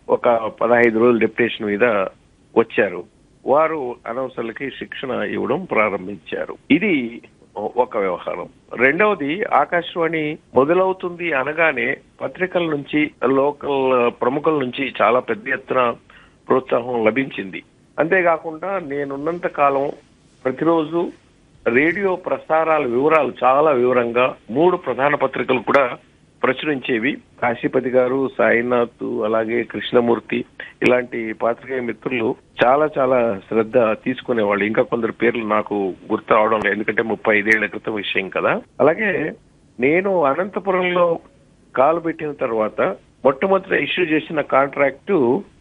ఒక పదహైదు రోజులు డెప్యుటేషన్ మీద వచ్చారు వారు అనౌన్సర్లకి శిక్షణ ఇవ్వడం ప్రారంభించారు ఇది ఒక వ్యవహారం రెండవది ఆకాశవాణి మొదలవుతుంది అనగానే పత్రికల నుంచి లోకల్ ప్రముఖుల నుంచి చాలా పెద్ద ఎత్తున ప్రోత్సాహం లభించింది అంతేకాకుండా నేనున్నంత కాలం ప్రతిరోజు రేడియో ప్రసారాల వివరాలు చాలా వివరంగా మూడు ప్రధాన పత్రికలు కూడా ప్రచురించేవి కాశీపతి గారు సాయినాథ్ అలాగే కృష్ణమూర్తి ఇలాంటి పాత్రికేయ మిత్రులు చాలా చాలా శ్రద్ధ తీసుకునేవాళ్ళు ఇంకా కొందరు పేర్లు నాకు గుర్తు రావడం లేదు ఎందుకంటే ముప్పై ఐదేళ్ల క్రితం విషయం కదా అలాగే నేను అనంతపురంలో కాలు పెట్టిన తర్వాత మొట్టమొదటి ఇష్యూ చేసిన కాంట్రాక్టు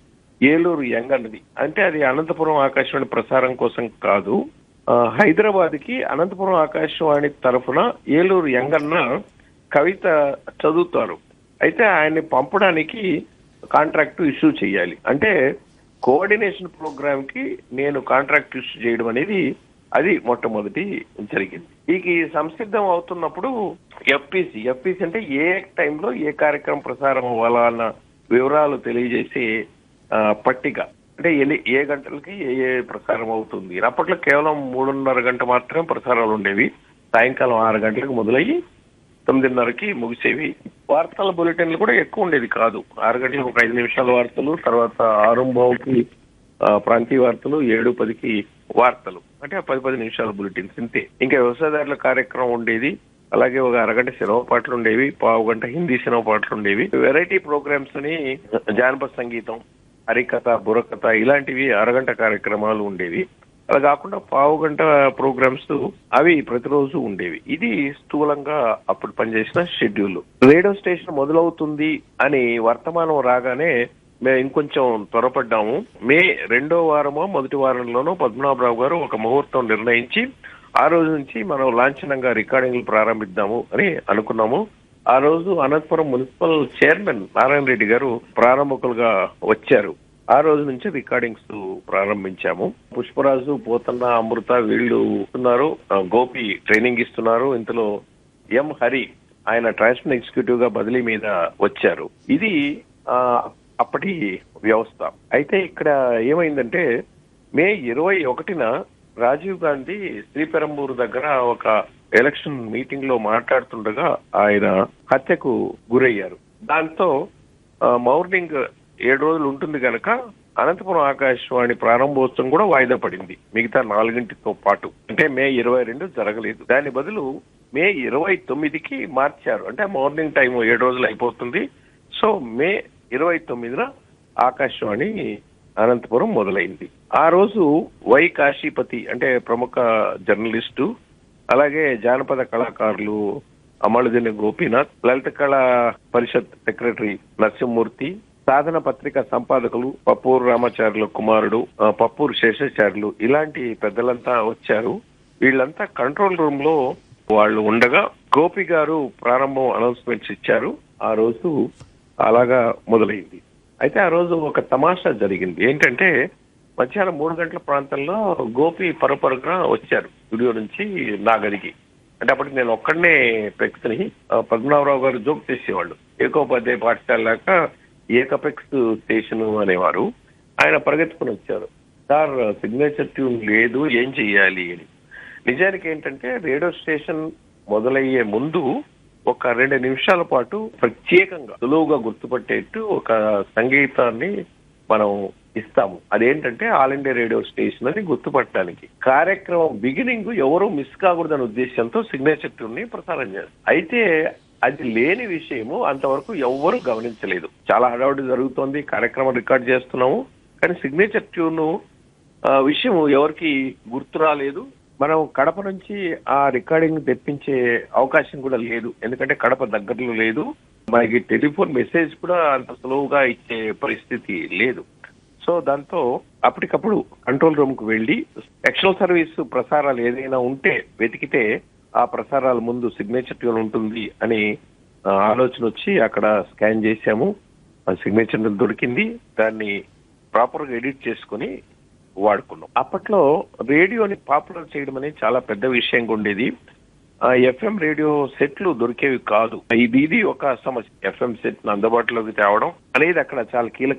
ఏలూరు యంగ్ అన్నది అంటే అది అనంతపురం ఆకాశవాణి ప్రసారం కోసం కాదు హైదరాబాద్ కి అనంతపురం ఆకాశవాణి తరఫున ఏలూరు యంగన్న కవిత చదువుతారు అయితే ఆయన్ని పంపడానికి కాంట్రాక్ట్ ఇష్యూ చేయాలి అంటే కోఆర్డినేషన్ ప్రోగ్రామ్ కి నేను కాంట్రాక్ట్ ఇష్యూ చేయడం అనేది అది మొట్టమొదటి జరిగింది ఈ సంసిద్ధం అవుతున్నప్పుడు ఎఫ్పిసి ఎఫ్పిసి అంటే ఏ టైంలో ఏ కార్యక్రమం ప్రసారం అవ్వాలా అన్న వివరాలు తెలియజేసే ఆ, పట్టిక అంటే ఎన్ని ఏ గంటలకి ఏ ఏ ప్రసారం అవుతుంది అప్పట్లో కేవలం మూడున్నర గంట మాత్రమే ప్రసారాలు ఉండేవి సాయంకాలం ఆరు గంటలకు మొదలయ్యి తొమ్మిదిన్నరకి ముగిసేవి వార్తల బులెటిన్లు కూడా ఎక్కువ ఉండేది కాదు ఆరు గంటలకు ఒక ఐదు నిమిషాల వార్తలు తర్వాత ఆరు బావుకి ఆ, ప్రాంతీయ వార్తలు ఏడు పదికి వార్తలు అంటే ఆ పది పది నిమిషాల బులెటిన్స్ ఇంతే ఇంకా వ్యవసాయదారుల కార్యక్రమం ఉండేది అలాగే ఒక అరగంట సినిమా పాటలు ఉండేవి పావు గంట హిందీ సినిమా పాటలు ఉండేవి వెరైటీ ప్రోగ్రామ్స్ అని జానపద సంగీతం హరికథ బుర్రకథ ఇలాంటివి అరగంట కార్యక్రమాలు ఉండేవి అలా కాకుండా పావు గంట ప్రోగ్రామ్స్ అవి ప్రతిరోజు ఉండేవి ఇది స్థూలంగా అప్పుడు పనిచేసిన షెడ్యూల్ రేడియో స్టేషన్ మొదలవుతుంది అని వర్తమానం రాగానే మేము ఇంకొంచెం త్వరపడ్డాము మే రెండో వారమో మొదటి వారంలోనో పద్మనాభరావు గారు ఒక ముహూర్తం నిర్ణయించి ఆ రోజు నుంచి మనం లాంఛనంగా రికార్డింగ్లు ప్రారంభిద్దాము అని అనుకున్నాము ఆ రోజు అనంతపురం మున్సిపల్ చైర్మన్ నారాయణ రెడ్డి గారు ప్రారంభకులుగా వచ్చారు ఆ రోజు నుంచి రికార్డింగ్స్ ప్రారంభించాము పుష్పరాజు పోతన్న అమృత వీళ్ళు ఉన్నారు ఆ, గోపి ట్రైనింగ్ ఇస్తున్నారు ఇందులో ఎం హరి ఆయన ట్రాన్స్ఫర్ ఎగ్జిక్యూటివ్ గా బదిలీ మీద వచ్చారు ఇది ఆ, అప్పటి వ్యవస్థ అయితే ఇక్కడ ఏమైందంటే మే ఇరవై ఒకటిన రాజీవ్ గాంధీ శ్రీపెరంబూరు దగ్గర ఒక ఎలక్షన్ మీటింగ్ లో మాట్లాడుతుండగా ఆయన హత్యకు గురయ్యారు దాంతో ఆ, మార్నింగ్ ఏడు రోజులు ఉంటుంది కనుక అనంతపురం ఆకాశవాణి ప్రారంభోత్సవం కూడా వాయిదా పడింది మిగతా నాలుగింటితో పాటు అంటే మే ఇరవై రెండు జరగలేదు దాని బదులు మే ఇరవై తొమ్మిదికి మార్చారు అంటే మార్నింగ్ టైం ఏడు రోజులు అయిపోతుంది సో మే ఇరవై తొమ్మిదిన ఆకాశవాణి అనంతపురం మొదలైంది ఆ రోజు వై కాశీపతి అంటే ప్రముఖ జర్నలిస్టు అలాగే జానపద కళాకారులు అమలుదిని గోపీనాథ్ లలిత కళా పరిషత్ సెక్రటరీ నరసింహమూర్తి సాధన పత్రిక సంపాదకులు పప్పూరు రామాచార్యుల కుమారుడు ఆ, పప్పూరు శేషాచార్యులు ఇలాంటి పెద్దలంతా వచ్చారు వీళ్ళంతా కంట్రోల్ రూమ్ లో వాళ్ళు ఉండగా గోపి గారు ప్రారంభం అనౌన్స్మెంట్స్ ఇచ్చారు ఆ రోజు అలాగా మొదలైంది అయితే ఆ రోజు ఒక తమాషా జరిగింది ఏంటంటే మధ్యాహ్నం మూడు గంటల ప్రాంతంలో గోపి పరపరుగా వచ్చారు స్టూడియో నుంచి నా గదికి అంటే అప్పటికి నేను ఒక్కడనే వ్యక్తిని ఆ, పద్మనాభరావు గారు జోక్ చేసేవాళ్ళు ఏకోపాధ్యాయ పాఠశాల లాగా ఏకపెక్స్ స్టేషన్ అనేవారు ఆయన పరిగెత్తుకుని వచ్చారు సార్ సిగ్నేచర్ ట్యూన్ లేదు ఏం చెయ్యాలి అని నిజానికి ఏంటంటే రేడియో స్టేషన్ మొదలయ్యే ముందు ఒక రెండు నిమిషాల పాటు ప్రత్యేకంగా సులువుగా గుర్తుపట్టేట్టు ఒక సంగీతాన్ని మనం ఇస్తాము అదేంటంటే ఆల్ ఇండియా రేడియో స్టేషన్ అని గుర్తుపట్టడానికి కార్యక్రమం బిగినింగ్ ఎవరు మిస్ కాకూడదనే ఉద్దేశంతో సిగ్నేచర్ ట్యూన్ ని ప్రసారం చేస్తారు అయితే అది లేని విషయము అంతవరకు ఎవ్వరూ గమనించలేదు చాలా హడావుడి జరుగుతోంది కార్యక్రమం రికార్డ్ చేస్తున్నాము కానీ సిగ్నేచర్ ట్యూన్ ఆ, విషయం ఎవరికి గుర్తు రాలేదు మనం కడప నుంచి ఆ రికార్డింగ్ తెప్పించే అవకాశం కూడా లేదు ఎందుకంటే కడప దగ్గరలో లేదు మనకి టెలిఫోన్ మెసేజ్ కూడా అంత సులువుగా ఇచ్చే పరిస్థితి లేదు సో దాంతో అప్పటికప్పుడు కంట్రోల్ రూమ్ కు వెళ్లి ఎక్స్టర్నల్ సర్వీస్ ప్రసారాలు ఏదైనా ఉంటే వెతికితే ఆ ప్రసారాల ముందు సిగ్నేచర్ ట్యూన్ ఉంటుంది అని ఆ, ఆలోచన వచ్చి అక్కడ స్కాన్ చేశాము ఆ సిగ్నేచర్ దొరికింది దాన్ని ప్రాపర్ గా ఎడిట్ చేసుకుని వాడుకున్నాం అప్పట్లో రేడియోని పాపులర్ చేయడం అనేది చాలా పెద్ద విషయంగా ఉండేది ఎఫ్ఎం రేడియో సెట్లు దొరికేవి కాదు ఇది ఇది ఒక సమస్య ఎఫ్ఎం సెట్ అందుబాటులోకి తేవడం అనేది అక్కడ చాలా కీలక